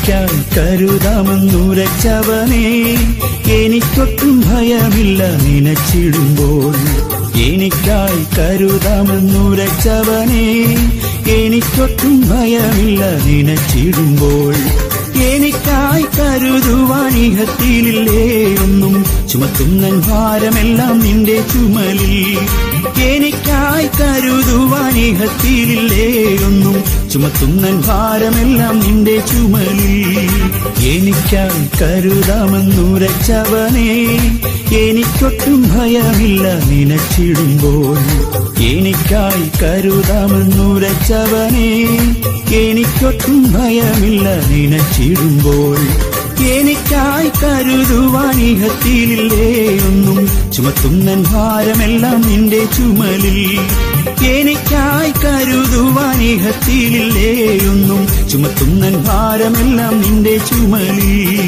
എനിക്കായി കരുതാമെന്നുരച്ചവനെ എനിക്കൊട്ടും ഭയമില്ല നനച്ചിടുമ്പോൾ എനിക്കായി കരുതാമെന്നുരച്ചവനെ എനിക്കൊട്ടും ഭയമില്ല നനച്ചിടുമ്പോൾ എനിക്കായി കരുതുവാണിഹത്തിലില്ലേ ഒന്നും ചുമത്തുന്ന ഭാരമെല്ലാം നിന്റെ ചുമലിൽ എനിക്കായി കരുതുവാണിഹത്തിലില്ലേ ഒന്നും ചുമത്തുന്ന ഭാരമെല്ലാം നിന്റെ ചുമലിൽ എനിക്കായി കരുതാമെന്നുരച്ചവനെ എനിക്കൊട്ടും ഭയമില്ല നനച്ചിടുമ്പോൾ എനിക്കായി കരുതാമെന്നുരച്ചവനെ എനിക്കൊട്ടും ഭയമില്ല നനച്ചിടുമ്പോൾ എനിക്കായി കരുതുവാണിഹത്തിലില്ലേ ഒന്നും ചുമത്തുന്ന ഭാരമെല്ലാം നിന്റെ ചുമലിൽ എനിക്കായി കരുതുവാണിഹത്തിലില്ലേ ഒന്നും ചുമത്തുന്ന ഭാരമെല്ലാം നിന്റെ ചുമലിൽ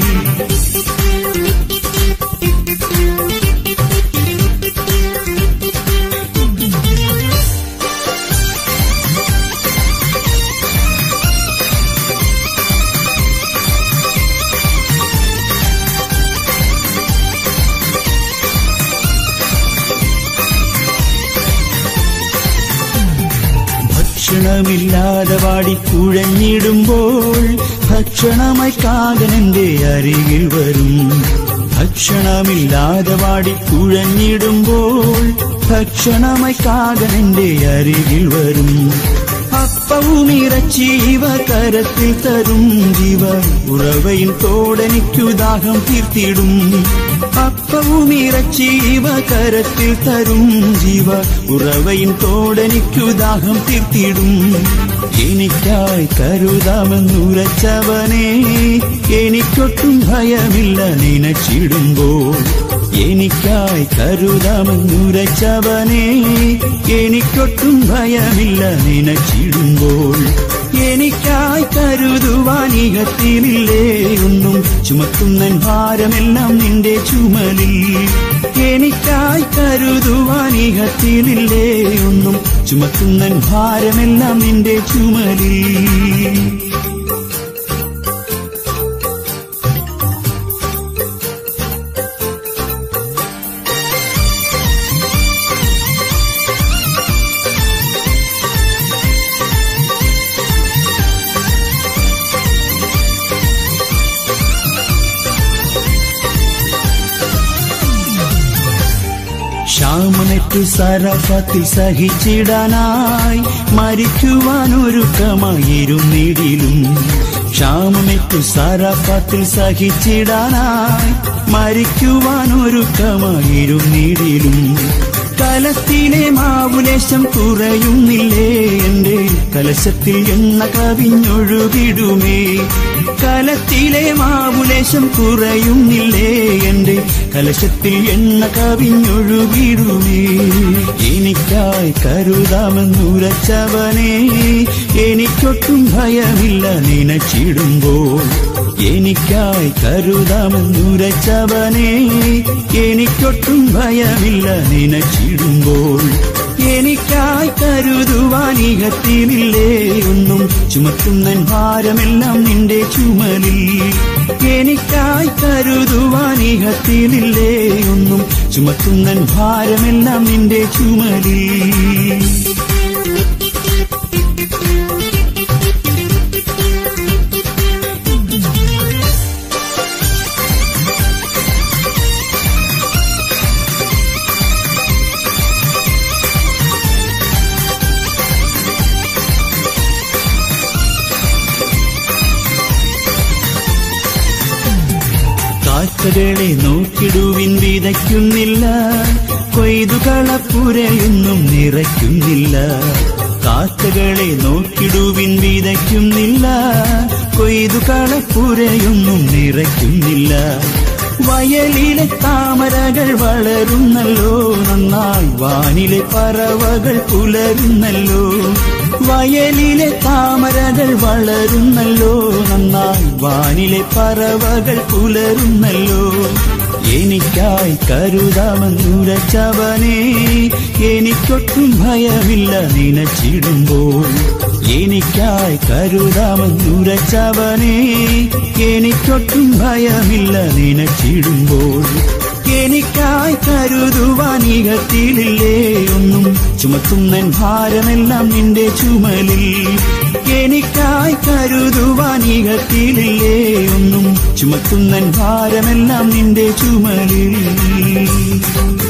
ഭക്ഷണമില്ലാതെ വാടി കുഴഞ്ഞിടുമ്പോൾ ഭക്ഷണമായി കാകനന്റെ അരികിൽ വരും ഭക്ഷണമില്ലാതെ വാടി കുഴഞ്ഞിടുമ്പോൾ ഭക്ഷണമായി കാകനന്റെ അരികിൽ വരും അപ്പവും ഇറച്ചി ഇവ കരത്തിൽ തരും ജീവ ഉറവയിൻ തോടനിക്കു ദാഹം തീർത്തിടും അപ്പവും ഇറച്ചി ഇവ കരത്തിൽ തരും ജീവ ഉറവയിൻ തോടനിക്കു ദാഹം തീർത്തിടും എനിക്കായി കരുതാമെന്നുരച്ചവനെ എനിക്കൊട്ടും ഭയമില്ല നനച്ചിടുമ്പോൾ എനിക്കായി കരുതാമെന്നുരച്ചവനെ എനിക്കൊട്ടും ഭയമില്ല നനച്ചിടുമ്പോൾ എനിക്കായി കരുതുവാനികത്തിലില്ലേ ഒന്നും ചുമത്തുന്ന ഭാരമെല്ലാം നിന്റെ ചുമലിൽ എനിക്കായി കരുതുവാനികത്തിലില്ലേ ഒന്നും ചുമത്തുന്ന ഭാരമെല്ലാം നിന്റെ ചുമലിൽ ശ്യാമനറ്റു സരഫത്തിൽ സഹിച്ചിടാനായി മരിക്കുവാനൊരുക്കമായിരുന്നിടിലും ശ്യാമനറ്റു സരഫത്തിൽ സഹിച്ചിടാനായി മരിക്കുവാനൊരുക്കമായിരുന്നിടിലും കലത്തിലെ മാവുലേശം കുറയുന്നില്ലേ എന്റെ കലശത്തിൽ എണ്ണ കവിഞ്ഞൊഴുകിടുമേ കലത്തിലെ മാവുലേശം കുറയുന്നില്ലേ എന്റെ കലശത്തിൽ എണ്ണ കവിഞ്ഞൊഴുകിടുമേ എനിക്കായി കരുതാമെന്നുരച്ചവനെ എനിക്കൊട്ടും ഭയമില്ല നനച്ചിടുമ്പോൾ എനിക്കായി കരുതാമെന്നുരച്ചവനെ എനിക്കൊട്ടും ഭയമില്ല നനച്ചിടുമ്പോൾ എനിക്കായി കരുതുവാനികത്തിലില്ലേ ഒന്നും ചുമത്തുന്ന ഭാരമെല്ലാം നിന്റെ ചുമലിൽ എനിക്കായി കരുതുവാനികത്തിലില്ലേ ഒന്നും ചുമത്തുന്ന ഭാരമെല്ലാം നിന്റെ ചുമലിൽ കാക്കകളെ നോക്കിടുവിൻ വിതയ്ക്കുന്നില്ല കൊയ്തുകളപ്പുരയൊന്നും നിറയ്ക്കുന്നില്ല കാക്കകളെ നോക്കിടുവിൻ വിതയ്ക്കുന്നില്ല കൊയ്തുകളപ്പുരയൊന്നും നിറയ്ക്കുന്നില്ല വയലിലെ താമരകൾ വളരുന്നല്ലോ നന്നായി വാനിലെ പറവകൾ പുലരുന്നല്ലോ വയലിലെ താമരകൾ വളരുന്നല്ലോ നന്നായി വാനിലെ പറവകൾ പുലരുന്നല്ലോ എനിക്കായി കരുതാമെന്നുരച്ചവനെ എനിക്കൊട്ടും ഭയമില്ല നനച്ചിടുമ്പോൾ എനിക്കായി കരുതാമെന്നുരച്ചവനെ എനിക്കൊട്ടും ഭയമില്ല നനച്ചിടുമ്പോൾ എനിക്കായി കരുതുവാനികത്തിലില്ലേ ഒന്നും ചുമക്കുന്നൻ ഭാരമെല്ലാം നിന്റെ ചുമലിൽ എനിക്കായി കരുതുവാനികത്തിലില്ലേ ഒന്നും ചുമക്കുന്നൻ ഭാരമെല്ലാം നിന്റെ ചുമലിൽ